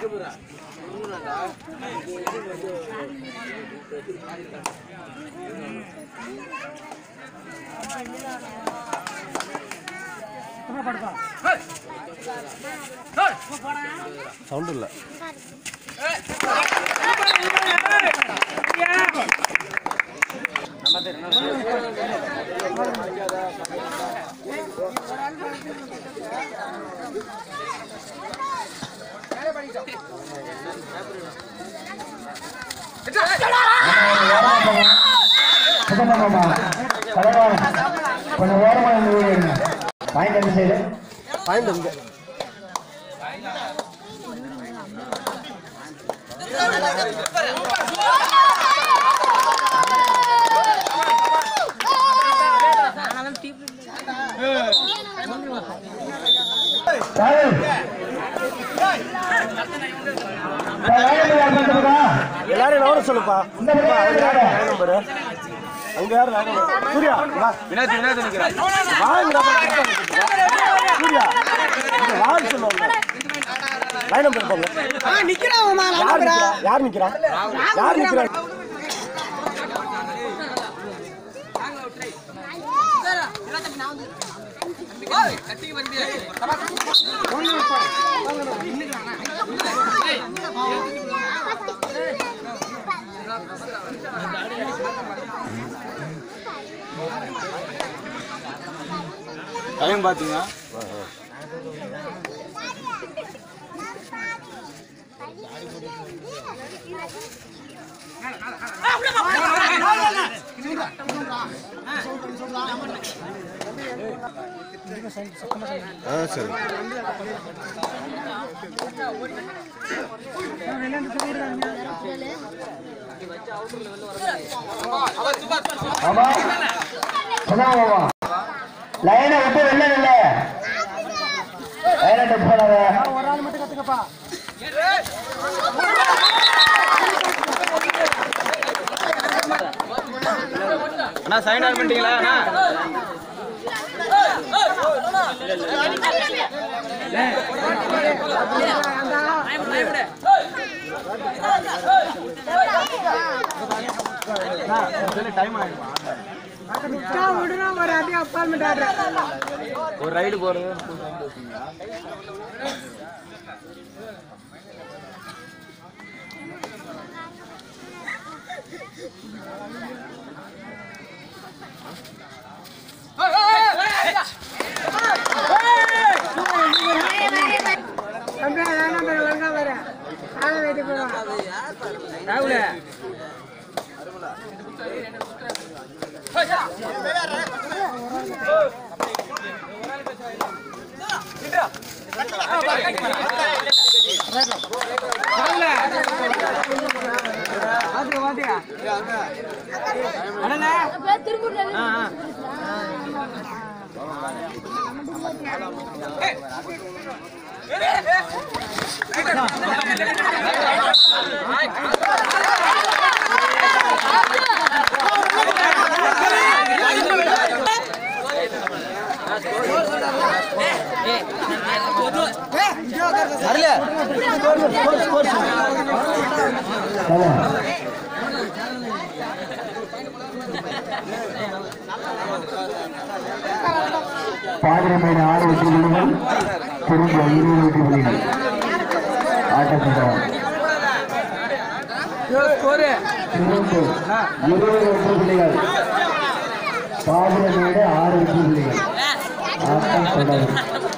Sound இல்லை சுகமாமா தலைவா கொஞ்சம் ஓரமா நின்று பாயிண்ட் எந்த சைடு பாயிண்ட் இங்க ராகுல் எல்லாரும் நவர சொல்லுப்பா இந்த பக்கம் அங்க யாரு வாங்க. line number? அங்க யாரு line number? சூர்யா வா வினோத் வினோத் நிக்கிறேன் வாங்கடா சூர்யா இங்க வான்னு சொல்லுவாங்க லைன் நம்பர் போங்க யார் நிக்கிறா யார் நிக்கிறா யார் நிக்கிறா டைம் பாத்தீங்க ஆ சரி ஆமா சுகமாமா லைனை விட்டு வெளில இல்ல லைனை டச் பண்ணாத ஒரு ஆள் மட்டும் கத்துக்கப்பா அண்ணா சைன் ஆன் பண்ணிட்டீங்களா அண்ணா டைம் ஆயிடுமா ஒரு ரைடு போறது பாதிரமையின ஆறு வெற்றி புள்ளிகள் திரும்ப இருபது வெற்றி புள்ளிகள் ஆட்டத்திட்டம் திரும்ப இருபது வெற்றி புள்ளிகள் பாதிரமையிட ஆறு வெற்றி புள்ளிகள் ஆட்டம் தொடரும்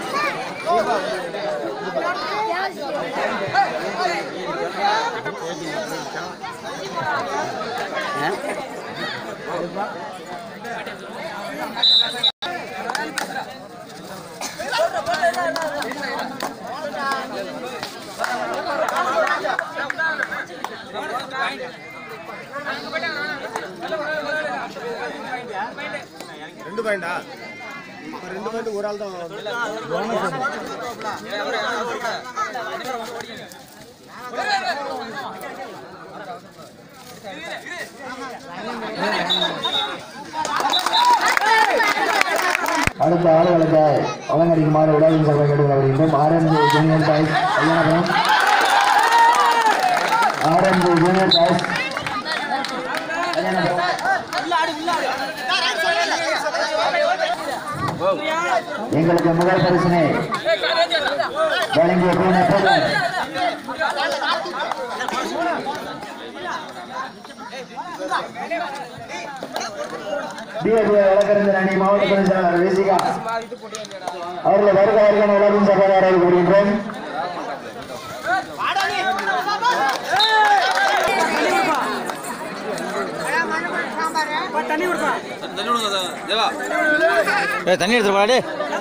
ரெண்டு பாயிண்டா ரெண்டு பாயிண்ட் ஒரு ஆள் தான் அடுத்த ஆளுகளுக்கு வழங்கடிக்குமாறு உலகின் சபை கேட்டுக்கொள்ளப்படுகின்றோம் ஆரஞ்சு ஜூனியர் பாய்ஸ் கல்யாணபுரம் ஆரம்பி ஜூனியர் பாய்ஸ் எங்களுக்கு முதல் பரிசினை வழங்கிய பூனை போதும் டிஎஸ்ஏ வழக்கறிஞர் அணி மாவட்ட துணை செயலாளர் விசிகா அவர்களை வருக வருக உலகம் சகோதரர்கள் கூறுகின்றோம் ஏ தண்ணி எடுத்து வாடே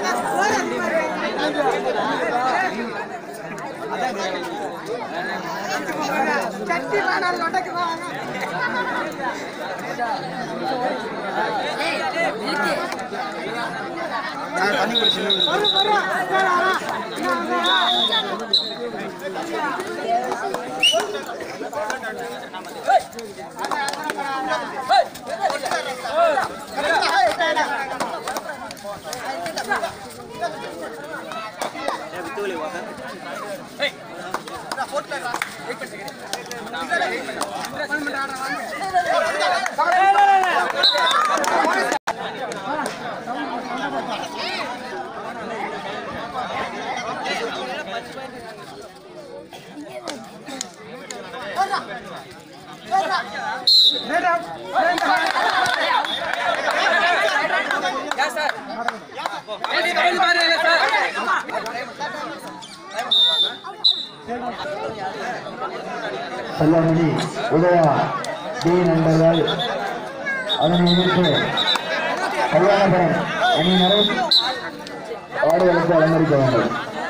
செல்லமணி உதயா டி நண்பர்கள் அதனை எதிர்த்து கல்யாணபுரம் அணியினரும் ஆடுகளுக்கு அலங்கரிக்க வேண்டும்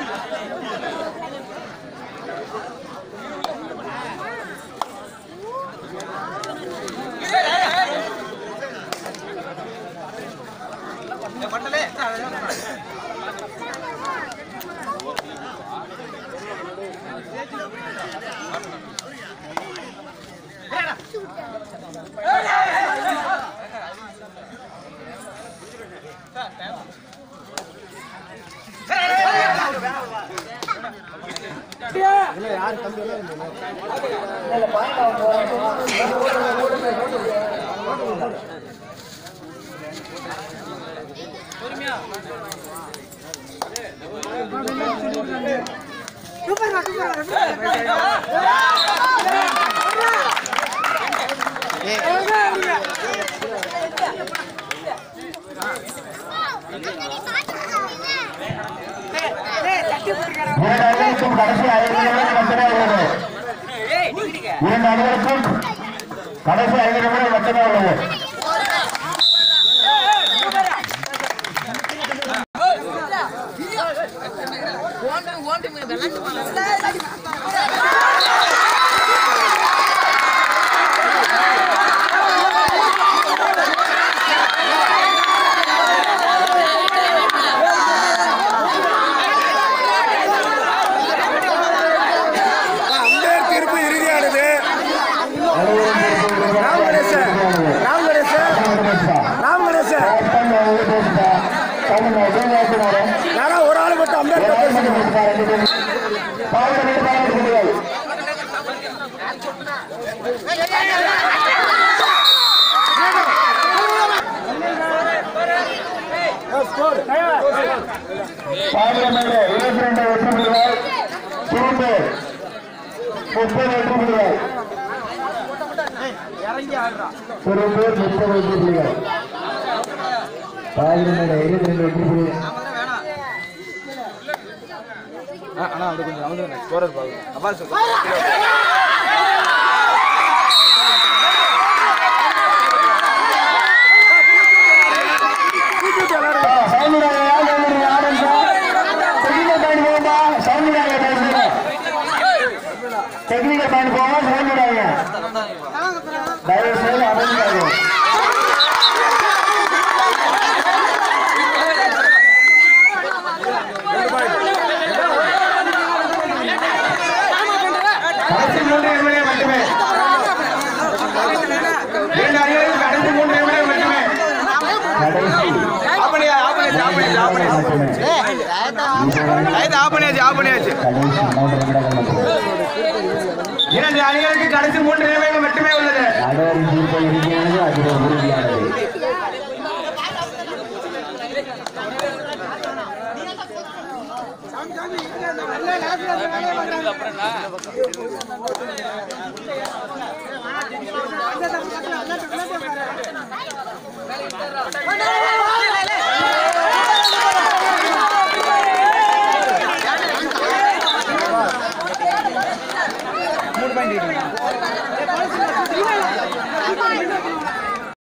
இரண்டு அணிகளுக்கும் கடைசி ஐந்து நிமிடம் மட்டுமே உள்ளது இரண்டு அணிகளுக்கும் கடைசி ஐந்து நிமிடம் மட்டுமே உள்ளது அம்பேர் தீர்ப்பு இறுதியானது அனைவரும் திருப்பி ராம் கணேசன் ராம் கணேசன் ராம் கணேசன் யாரோ ஒரு ஆள் மட்டும் அம்பேர் பேசுங்க பார்லிமெண்ட் இருபத்தி ரெண்டு வெற்றி புள்ளிகள் திரும்ப முப்பது வெற்றி புள்ளிகள் திரும்ப முப்பது வெற்றி புள்ளிகள் பார்லிமெண்ட் இருபத்தி ரெண்டு வெற்றி புள்ளிகள் அண்ணா அது கொஞ்சம் அமுது ஸ்கோரர் பாருங்க அப்பா சார் சவுண்டாக யார் ஆரம்பிச்சா டெக்னிக்கல் பாயிண்ட் போகும்பா சவுண்டாக பேசுங்க டெக்னிக்கல் பாயிண்ட் போக சவுண்டாங்க தயவு செய்து அமைதியாகும் கடைசி மூன்று நிமிடம் மட்டுமே இரண்டு அணிகளுக்கு கடைசி மூன்று நிமிடம் மட்டுமே கடைசி ஆஃப் பண்ணியா ஆஃப் பண்ணியாச்சு ஆஃப் பண்ணியாச்சு ஆஃப் பண்ணியாச்சு மட்டுமே லைட் ஆஃப் பண்ணியாச்சு ஆஃப் பண்ணியாச்சு கடைசி மூன்று நிமிடங்கள் மட்டுமே இரண்டு அணிகளுக்கு கடைசி மூன்று நிமிடங்கள் மட்டுமே உள்ளது நடுவரின் தீர்ப்பை இறுதியானது அதில் உறுதியானது Hey!